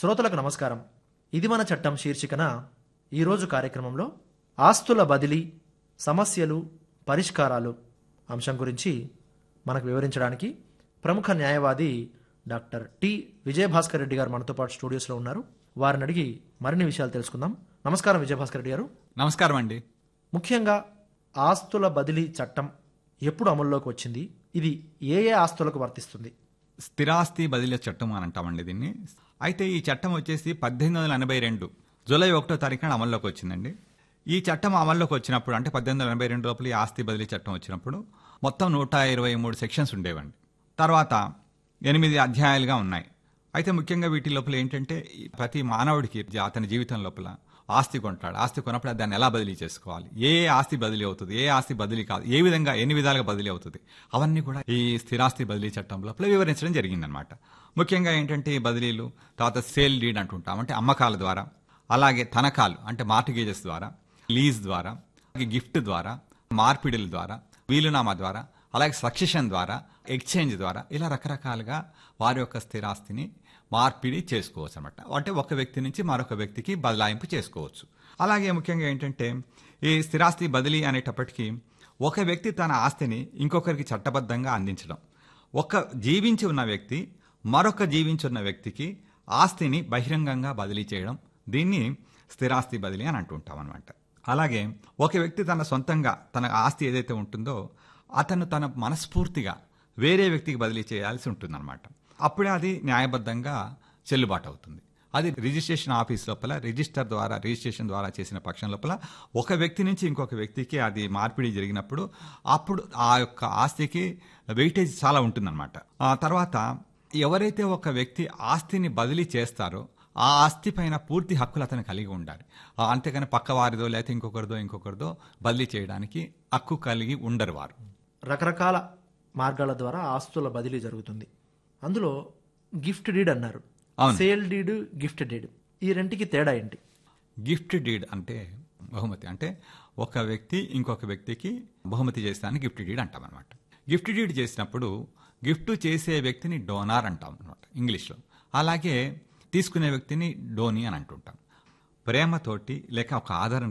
శ్రోతలకు నమస్కారం ఇది మన చట్టం శీర్షికన ఈరోజు కార్యక్రమంలో ఆస్తుల బదిలీ సమస్యలు పరిష్కారాలు అంశం గురించి మనకు వివరించడానికి ప్రముఖ న్యాయవాది డాక్టర్ టి విజయభాస్కర్ రెడ్డి గారు మనతో పాటు స్టూడియోస్లో ఉన్నారు వారిని అడిగి మరిన్ని విషయాలు తెలుసుకుందాం నమస్కారం విజయభాస్కర్ రెడ్డి గారు నమస్కారం అండి ముఖ్యంగా ఆస్తుల బదిలీ చట్టం ఎప్పుడు అమల్లోకి వచ్చింది ఇది ఏ ఏ ఆస్తులకు వర్తిస్తుంది స్థిరాస్తి బదిలీ చట్టం అని అంటామండి దీన్ని అయితే ఈ చట్టం వచ్చేసి పద్దెనిమిది వందల ఎనభై రెండు జూలై ఒకటో తారీఖున అమల్లోకి వచ్చిందండి ఈ చట్టం అమల్లోకి వచ్చినప్పుడు అంటే పద్దెనిమిది వందల ఎనభై రెండు లోపల ఈ ఆస్తి బదిలీ చట్టం వచ్చినప్పుడు మొత్తం నూట ఇరవై మూడు సెక్షన్స్ ఉండేవండి తర్వాత ఎనిమిది అధ్యాయాలుగా ఉన్నాయి అయితే ముఖ్యంగా వీటి లోపల ఏంటంటే ఈ ప్రతి మానవుడికి అతని జీవితం లోపల ఆస్తి కొంటాడు ఆస్తి కొన్నప్పుడు దాన్ని ఎలా బదిలీ చేసుకోవాలి ఏ ఏ ఆస్తి బదిలీ అవుతుంది ఏ ఆస్తి బదిలీ కాదు ఏ విధంగా ఎన్ని విధాలుగా బదిలీ అవుతుంది అవన్నీ కూడా ఈ స్థిరాస్తి బదిలీ చట్టం లోపల వివరించడం జరిగిందనమాట ముఖ్యంగా ఏంటంటే ఈ బదిలీలు తర్వాత సేల్ డీడ్ అంటుంటాం అంటే అమ్మకాల ద్వారా అలాగే తనఖాలు అంటే మార్టిగేజెస్ ద్వారా లీజ్ ద్వారా గిఫ్ట్ ద్వారా మార్పిడిల ద్వారా వీలునామా ద్వారా అలాగే సక్సెషన్ ద్వారా ఎక్స్చేంజ్ ద్వారా ఇలా రకరకాలుగా వారి యొక్క స్థిరాస్తిని మార్పిడి చేసుకోవచ్చు అనమాట అంటే ఒక వ్యక్తి నుంచి మరొక వ్యక్తికి బదలాయింపు చేసుకోవచ్చు అలాగే ముఖ్యంగా ఏంటంటే ఈ స్థిరాస్తి బదిలీ అనేటప్పటికీ ఒక వ్యక్తి తన ఆస్తిని ఇంకొకరికి చట్టబద్ధంగా అందించడం ఒక జీవించి ఉన్న వ్యక్తి మరొక జీవించి ఉన్న వ్యక్తికి ఆస్తిని బహిరంగంగా బదిలీ చేయడం దీన్ని స్థిరాస్తి బదిలీ అని అంటుంటాం అనమాట అలాగే ఒక వ్యక్తి తన సొంతంగా తన ఆస్తి ఏదైతే ఉంటుందో అతను తన మనస్ఫూర్తిగా వేరే వ్యక్తికి బదిలీ చేయాల్సి ఉంటుందన్నమాట అప్పుడే అది న్యాయబద్ధంగా చెల్లుబాటు అవుతుంది అది రిజిస్ట్రేషన్ ఆఫీస్ లోపల రిజిస్టర్ ద్వారా రిజిస్ట్రేషన్ ద్వారా చేసిన పక్షం లోపల ఒక వ్యక్తి నుంచి ఇంకొక వ్యక్తికి అది మార్పిడి జరిగినప్పుడు అప్పుడు ఆ యొక్క ఆస్తికి వెయిటేజ్ చాలా ఉంటుందన్నమాట ఆ తర్వాత ఎవరైతే ఒక వ్యక్తి ఆస్తిని బదిలీ చేస్తారో ఆ ఆస్తి పైన పూర్తి హక్కులు అతను కలిగి ఉండాలి ఆ అంతేకాని పక్క వారిదో లేకపోతే ఇంకొకరిదో ఇంకొకరిదో బదిలీ చేయడానికి హక్కు కలిగి ఉండరు వారు రకరకాల మార్గాల ద్వారా ఆస్తుల బదిలీ జరుగుతుంది అందులో గిఫ్ట్ డీడ్ అన్నారు అవును. సేల్ డీడ్ గిఫ్ట్ డీడ్ ఈ రెంటికి తేడా ఏంటి గిఫ్ట్ డీడ్ అంటే బహుమతి అంటే ఒక వ్యక్తి ఇంకొక వ్యక్తికి బహుమతి చేస్తానికి గిఫ్ట్ డీడ్ అంటాం అనమాట గిఫ్ట్ డీడ్ చేసినప్పుడు గిఫ్ట్ చేసే వ్యక్తిని డోనార్ అంటాం అనమాట ఇంగ్లీష్లో అలాగే తీసుకునే వ్యక్తిని డోనీ అని అంటుంటాం ప్రేమతోటి లేక ఒక ఆదరణ